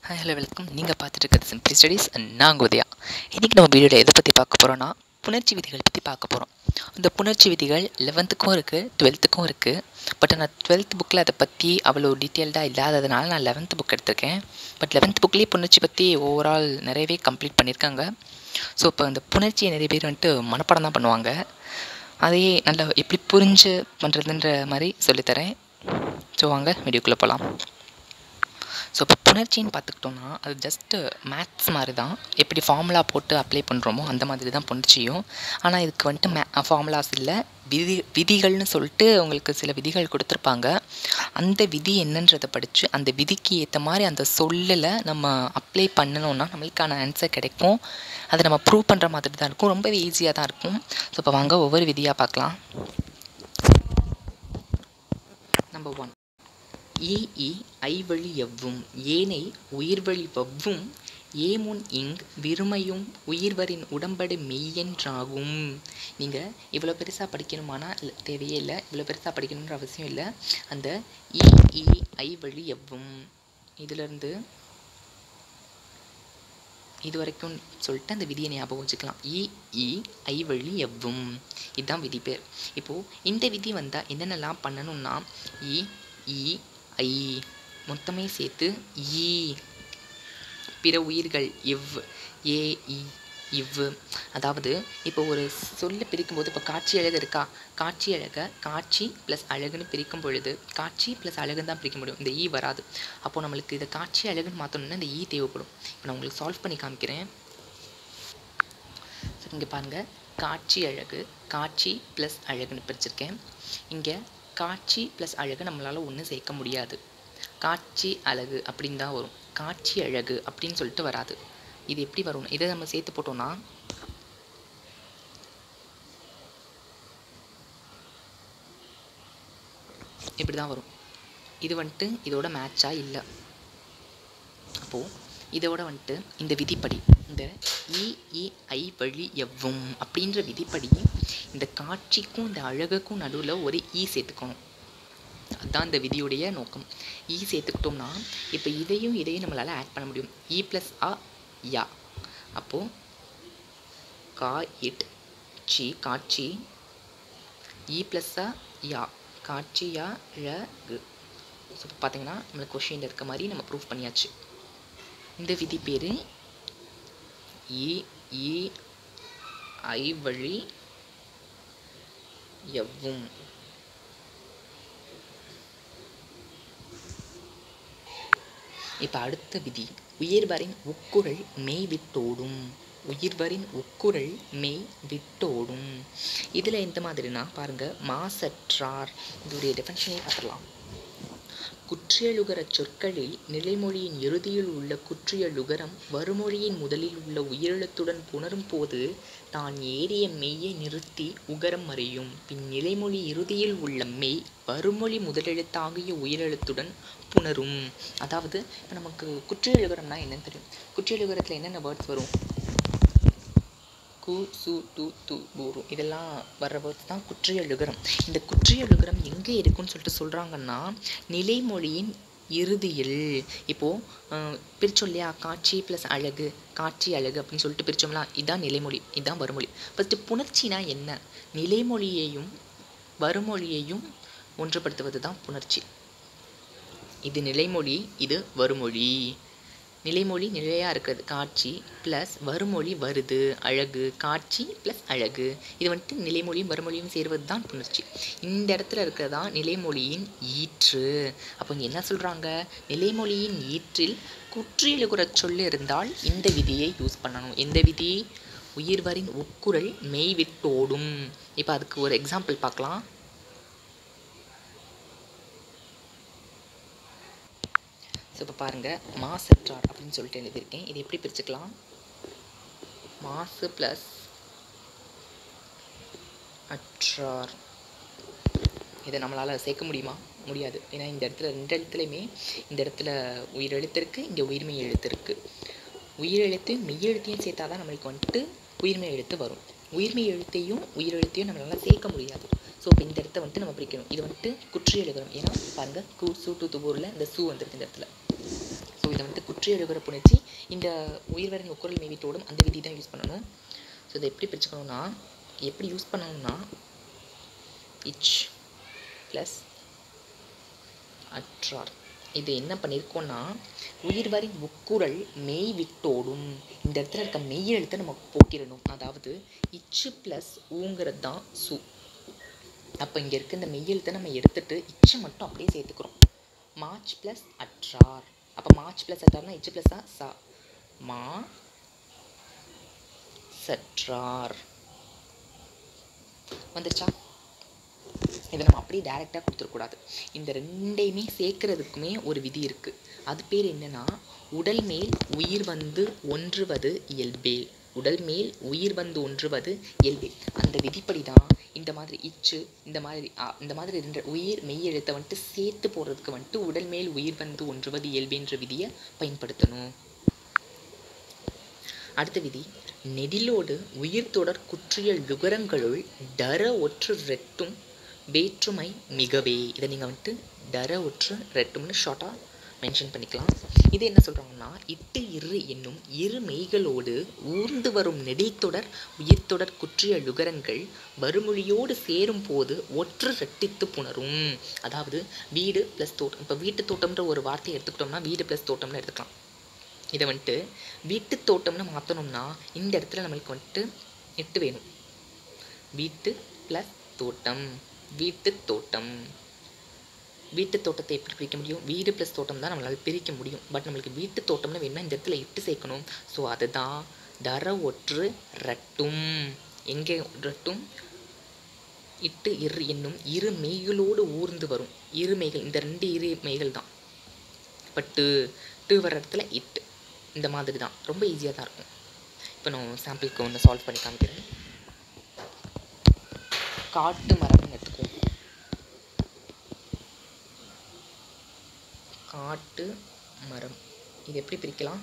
hi hello welcome நீங்கள் பார்த்துட்டு இருக்கிறது சிம்பிளி ஸ்டடீஸ் நான் உதயா இன்றைக்கி நம்ம வீடியோவில் எதை பற்றி பார்க்க போகிறோன்னா புணர்ச்சி விதிகள் பற்றி பார்க்க போகிறோம் இந்த புணர்ச்சி விதிகள் லெவன்த்துக்கும் இருக்குது டுவெல்த்துக்கும் இருக்குது பட் நான் டுவெல்த் புக்கில் அதை பற்றி அவ்வளோ டீட்டெயில்டாக இல்லாததுனால நான் லெவன்த் புக் எடுத்திருக்கேன் பட் லெவன்த் புக்லேயே புணர்ச்சி பற்றி ஓவரால் நிறையவே கம்ப்ளீட் பண்ணியிருக்காங்க ஸோ இப்போ இந்த புணர்ச்சியை நிறைய பேர் வந்துட்டு மனப்பாடம் தான் பண்ணுவாங்க அதையே நல்லா எப்படி புரிஞ்சு பண்ணுறதுன்ற மாதிரி சொல்லித்தரேன் ஸோ வாங்க வீடியோக்குள்ளே போகலாம் ஸோ இப்போ புணர்ச்சின்னு பார்த்துக்கிட்டோம்னா அது ஜஸ்ட்டு மேத்ஸ் மாதிரி தான் எப்படி ஃபார்முலா போட்டு அப்ளை பண்ணுறோமோ அந்த மாதிரி தான் புணர்ச்சியும் ஆனால் இதுக்கு வந்துட்டு மே ஃபார்முலாஸ் இல்லை விதி விதிகள்னு சொல்லிட்டு உங்களுக்கு சில விதிகள் கொடுத்துருப்பாங்க அந்த விதி என்னன்றதை படித்து அந்த விதிக்கு ஏற்ற மாதிரி அந்த சொல்லில் நம்ம அப்ளை பண்ணணும்னா நம்மளுக்கான ஆன்சர் கிடைக்கும் அதை நம்ம ப்ரூவ் பண்ணுற மாதிரி தான் இருக்கும் ரொம்பவே ஈஸியாக தான் இருக்கும் ஸோ இப்போ வாங்க ஒவ்வொரு விதியாக பார்க்கலாம் நம்பர் ஒன் ஏஇ ஐவழி எவ்வும் ஏனை உயிர்வழி வவ்வும் ஏமுன் இங் விருமையும் உயிர்வரின் உடம்படு மெய்யென்றாகும் நீங்கள் இவ்வளோ பெருசாக படிக்கணுமானா இல்ல, தேவையே இல்லை இவ்வளோ பெருசாக படிக்கணுன்ற அவசியம் இல்லை அந்த இ ஐ வழி எவ்வும் இதிலிருந்து இது வரைக்கும் சொல்லிட்டு அந்த விதியை ஞாபகம் வச்சுக்கலாம் இ இ ஐ வழி எவ்வும் இதுதான் விதி பேர் இப்போது இந்த விதி வந்தால் என்னென்னலாம் பண்ணணும்னா இ இ ஐ மொத்தமே சேர்த்து ஈ பிற உயிர்கள் இவ் ஏ இ இவ் அதாவது இப்போ ஒரு சொல்ல பிரிக்கும்போது இப்போ காட்சி அழகு இருக்கா காட்சி அழகை காட்சி ப்ளஸ் அழகுன்னு பிரிக்கும் பொழுது காட்சி ப்ளஸ் அழகுன்னு தான் பிரிக்க முடியும் இந்த ஈ வராது அப்போது நம்மளுக்கு இதை காட்சி அழகுன்னு மாற்றணும்னா இந்த ஈ தேவைப்படும் இப்போ நான் உங்களுக்கு சால்வ் பண்ணி காமிக்கிறேன் இங்கே பாருங்கள் காட்சி அழகு காட்சி ப்ளஸ் அழகுன்னு பிரிச்சிருக்கேன் இங்கே காட்சி ப்ளஸ் அழகு நம்மளால் ஒன்றும் சேர்க்க முடியாது காட்சி அழகு அப்படின்னு தான் வரும் காட்சி அழகு அப்படின்னு சொல்லிட்டு வராது இது எப்படி வரும் இதை நம்ம சேர்த்து போட்டோம்னா இப்படி தான் வரும் இது வந்துட்டு இதோட மேட்சாக இல்லை அப்போது இதோட வந்துட்டு இந்த விதிப்படி இந்த இஇஐ வழி எவ்வும் அப்படின்ற விதிப்படி இந்த காட்சிக்கும் இந்த அழகுக்கும் நடுவில் ஒரு ஈ சேர்த்துக்கணும் அதுதான் இந்த விதியுடைய நோக்கம் ஈ சேர்த்துக்கிட்டோம்னா இப்போ இதையும் இதையும் நம்மளால் ஆட் பண்ண முடியும் இ ப்ளஸ் அ யா அப்போது கா இட் சி காட்சி இ ப்ளஸ் அ யா காட்சி யா ழ கு ஸோ இப்போ பார்த்தீங்கன்னா நம்மளுக்கு கொஷினில் இருக்க மாதிரி நம்ம ப்ரூஃப் பண்ணியாச்சு இந்த விதி பேர் இ இ ஐ வழி எவ்வும் இப்போ அடுத்த விதி உயிர்வரின் உக்குரல் மெய் விட்டோடும் உயிர்வரின் உக்குரல் மெய் விட்டோடும் இதில் எந்த மாதிரினா பாருங்கள் மாசற்றார் இதோடைய டெஃபனிஷனே பார்த்துடலாம் குற்றியலுகர சொற்களில் நிலைமொழியின் இறுதியில் உள்ள குற்றியலுகரம் வருமொழியின் முதலில் உள்ள உயிரெழுத்துடன் புணரும் போது தான் ஏறிய மெய்யை நிறுத்தி உகரம் அறியும் பின் நிலைமொழி இறுதியில் உள்ள மெய் வருமொழி முதலெழுத்தாகிய உயிரெழுத்துடன் புணரும் அதாவது இப்போ நமக்கு குற்றியலுகரம்னா என்னன்னு தெரியும் குற்றியலுகரத்தில் என்னென்ன வேர்ட்ஸ் வரும் கு சு டு து பூரு இதெல்லாம் வர்ற வேர்ட்ஸ் தான் குற்றியலுகரம் இந்த குற்றியலுகரம் எங்கே இருக்குன்னு சொல்லிட்டு சொல்கிறாங்கன்னா நிலைமொழியின் இறுதியில் இப்போது பிரிச்சோம் இல்லையா காட்சி ப்ளஸ் அழகு காட்சி அழகு அப்படின்னு சொல்லிட்டு பிரிச்சோம்னா இதான் நிலைமொழி இதான் வருமொழி ஃபஸ்ட்டு புணர்ச்சினா என்ன நிலைமொழியையும் வருமொழியையும் ஒன்றுபடுத்துவது தான் புணர்ச்சி இது நிலைமொழி இது வருமொழி நிலைமொழி நிலையாக இருக்கிறது காட்சி ப்ளஸ் வருமொழி வருது அழகு காட்சி ப்ளஸ் அழகு இது வந்துட்டு நிலைமொழியும் வருமொழியும் சேர்வது தான் புணர்ச்சி இந்த இடத்துல இருக்கிறது தான் நிலைமொழியின் ஈற்று அப்போ இங்கே என்ன சொல்கிறாங்க நிலைமொழியின் ஈற்றில் குற்றியலுகுற சொல் இருந்தால் இந்த விதியை யூஸ் பண்ணணும் எந்த விதி உயிர்வரின் உட்குரல் மெய் விட்டோடும் இப்போ அதுக்கு ஒரு எக்ஸாம்பிள் பார்க்கலாம் ஸோ இப்போ பாருங்கள் மாசற்றார் அப்படின்னு சொல்லிட்டு எழுதியிருக்கேன் இது எப்படி பிரிச்சுக்கலாம் மாசு ப்ளஸ் அற்றார் இதை நம்மளால் சேர்க்க முடியுமா முடியாது ஏன்னா இந்த இடத்துல ரெண்டு இடத்துலையுமே இந்த இடத்துல உயிர் எழுத்து இருக்குது இங்கே உயிர்மெய் எழுத்து இருக்குது உயிரெழுத்து மெய்யெழுத்தையும் சேர்த்தா தான் நம்மளுக்கு வந்துட்டு உயிர்மெய் எழுத்து வரும் உயிர்மெய் எழுத்தையும் உயிரெழுத்தையும் நம்மளால் சேர்க்க முடியாது ஸோ இப்போ இந்த இடத்த வந்துட்டு நம்ம பிரிக்கணும் இது வந்துட்டு குற்றி எழுதணும் ஏன்னா பாருங்கள் கு சு டு துபூரில் இந்த சு வந்துருக்கு இந்த இடத்துல ஸோ ஸோ இதை வந்து குற்றி எழுகிற புணர்ச்சி இந்த உயிர்வரின் உக்குரல் மேவிட்டோடும் அந்த விதி தான் யூஸ் பண்ணணும் ஸோ இதை எப்படி பிரிச்சுக்கணும்னா எப்படி யூஸ் பண்ணணும்னா இச் ப்ளஸ் அற்றார் இது என்ன பண்ணியிருக்கோம்னா உயிர்வரின் உக்குரல் மெய் விட்டோடும் இந்த இடத்துல இருக்க மெய் எழுத்தை நம்ம போக்கிடணும் அதாவது இச்சு ப்ளஸ் ஊங்கிறது தான் சு அப்போ இங்கே இருக்க இந்த மெய் எழுத்தை நம்ம எடுத்துட்டு இச்சை மட்டும் அப்படியே சேர்த்துக்கிறோம் மார்ச் ப்ளஸ் அற்றார் அப்போ மார்ச் ப்ளஸ் அற்றார்னா இச்சு ப்ளஸ் தான் சா மா சற்றார் வந்துருச்சா இதை நம்ம அப்படியே டைரெக்டாக கொடுத்துடக்கூடாது இந்த ரெண்டையுமே சேர்க்கறதுக்குமே ஒரு விதி இருக்குது அது பேர் என்னன்னா உடல் மேல் உயிர் வந்து ஒன்றுவது இயல்பே உடல் மேல் உயிர் வந்து ஒன்றுவது இயல்பே அந்த விதிப்படி தான் இந்த மாதிரி இச்சு இந்த மாதிரி ஆ, இந்த மாதிரி ரெண்டு உயிர் மெய் எழுத்தை வந்துட்டு சேர்த்து போடுறதுக்கு வந்துட்டு உடல் மேல் உயிர் வந்து ஒன்றுவது இயல்பேன்ற விதியை பயன்படுத்தணும் அடுத்த விதி நெடிலோடு உயிர்த்தொடர் குற்றிய லுகரங்களுள் டர ஒற்று ரெட்டும் வேற்றுமை மிகவே இதை நீங்கள் வந்துட்டு டர ஒற்று ரெட்டும்னு ஷார்ட்டாக மென்ஷன் பண்ணிக்கலாம் இது என்ன சொல்கிறாங்கன்னா இட்டு இரு என்னும் இரு மெய்களோடு ஊர்ந்து வரும் நெடில்தொடர் உயிர்த்தொடர் குற்றிய லுகரங்கள் வறுமொழியோடு சேரும் போது ஒற்று ரெட்டித்து புணரும் அதாவது வீடு ப்ளஸ் தோட்டம் இப்போ வீட்டு தோட்டம்ன்ற ஒரு வார்த்தையை எடுத்துக்கிட்டோம்னா வீடு ப்ளஸ் தோட்டம்னு எடுத்துக்கலாம் இதை வந்துட்டு வீட்டு தோட்டம்னு மாற்றணும்னா இந்த இடத்துல நம்மளுக்கு வந்துட்டு எட்டு வேணும் வீட்டு ப்ளஸ் தோட்டம் வீட்டு தோட்டம் வீட்டு தோட்டத்தை எப்படி பிரிக்க முடியும் வீடு ப்ளஸ் தோட்டம் தான் நம்மளால் பிரிக்க முடியும் பட் நம்மளுக்கு வீட்டு தோட்டம்னு வேணும்னா இந்த இடத்துல எட்டு சேர்க்கணும் ஸோ அதுதான் தர ஒற்று ரட்டும் எங்கே ரட்டும் இட்டு இரு என்னும் இரு மெய்களோடு ஊர்ந்து வரும் இரு மெய்கள் இந்த ரெண்டு இரு மெய்கள் தான் பட்டு டு வர இடத்துல இட்டு இந்த மாதிரி தான் ரொம்ப ஈஸியாக தான் இருக்கும் இப்போ நான் சாம்பிளுக்கு ஒன்று சால்வ் பண்ணி காமிக்கிறேன் காட்டு மரம்னு எடுத்துக்குவோம் காட்டு மரம் இது எப்படி பிரிக்கலாம்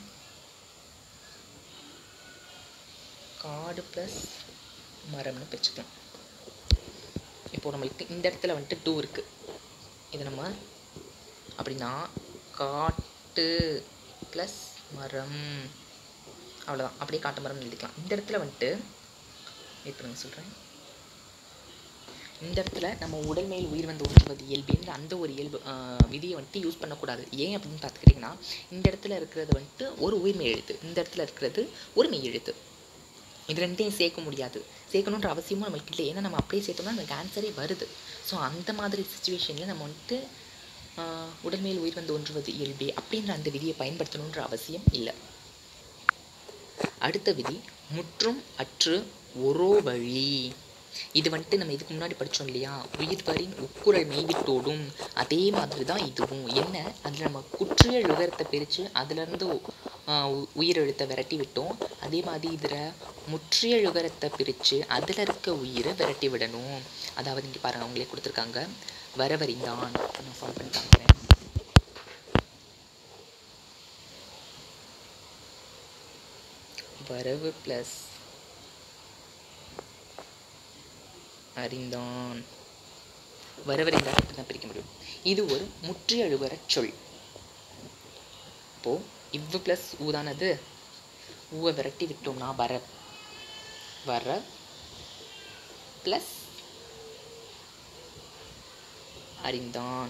காடு ப்ளஸ் மரம்னு பிரிச்சுக்கலாம் இப்போ நம்மளுக்கு இந்த இடத்துல வந்துட்டு டூ இருக்குது இது நம்ம அப்படின்னா காட்டு ப்ளஸ் மரம் அவ்வளோதான் அப்படியே காட்டு மரம்னு எழுதிக்கலாம் இந்த இடத்துல வந்துட்டு வெயிட் பண்ணுங்க சொல்கிறேன் இந்த இடத்துல நம்ம உடல் மேல் உயிர் வந்து ஒன்றுவது இயல்புன்ற அந்த ஒரு இயல்பு ஆஹ், விதியை வந்துட்டு யூஸ் பண்ணக்கூடாது ஏன் அப்படின்னு பார்த்துக்கிட்டிங்கன்னா இந்த இடத்துல இருக்கிறது வந்துட்டு ஒரு உயிர்மெய் எழுத்து இந்த இடத்துல இருக்கிறது ஒரு மெய் எழுத்து இது ரெண்டையும் சேர்க்க முடியாது சேர்க்கணுன்ற அவசியமும் நம்மளுக்கு இல்லை ஏன்னா நம்ம அப்படியே சேர்த்தோம்னா நமக்கு ஆன்சரே வருது ஸோ அந்த மாதிரி சுச்சுவேஷனில் நம்ம வந்துட்டு ஆஹ், உடல் மேல் உயிர் வந்து ஒன்றுவது இயல்பே அப்படின்ற அந்த விதியை பயன்படுத்தணுன்ற அவசியம் இல்லை அடுத்த விதி முற்றும் அற்று ஒரோ வழி இது வந்துட்டு நம்ம இதுக்கு முன்னாடி படித்தோம் இல்லையா உயிர்வரின் உக்குரல் மெய்விட்டோடும் அதே மாதிரி தான் இதுவும் என்ன அதில் நம்ம குற்றிய ழுகரத்தை பிரித்து அதுலேருந்து உயிர் எழுத்தை விரட்டி விட்டோம் அதே மாதிரி இதில் முற்றிய ழுகரத்தை பிரித்து அதில் இருக்க உயிரை விரட்டி விடணும் அதாவது இங்கே பாருங்கள் அவங்களே கொடுத்துருக்காங்க வரவறிந்தான் நான் சால்வ் பண்ணி காமிக்கிறேன் வரவு ப்ளஸ் அறிந்தான் வரவறிந்தான் இப்படி தான் பிரிக்க முடியும் இது ஒரு முற்றி அழுவர சொல் இப்போ இவ்வு ப்ளஸ் ஊதானது ஊவை விரட்டி விட்டோம்னா வர வர ப்ளஸ் அறிந்தான்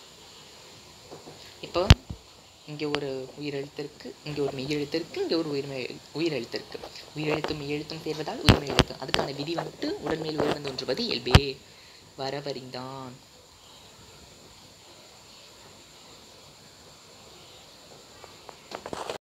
இப்போ இங்கே ஒரு உயிரெழுத்து இருக்குது இங்கே ஒரு மெய்யெழுத்து இருக்குது இங்கே ஒரு உயிர்மெய் உயிரெழுத்து இருக்குது உயிரெழுத்தும் மெய்யெழுத்தும் சேர்வதால் உயிர்மெய் எழுத்து அதுக்கான விதி வந்துட்டு உடல் மேல் உயிர் வந்து ஒன்றுவது இயல்பே வரவறிந்தான்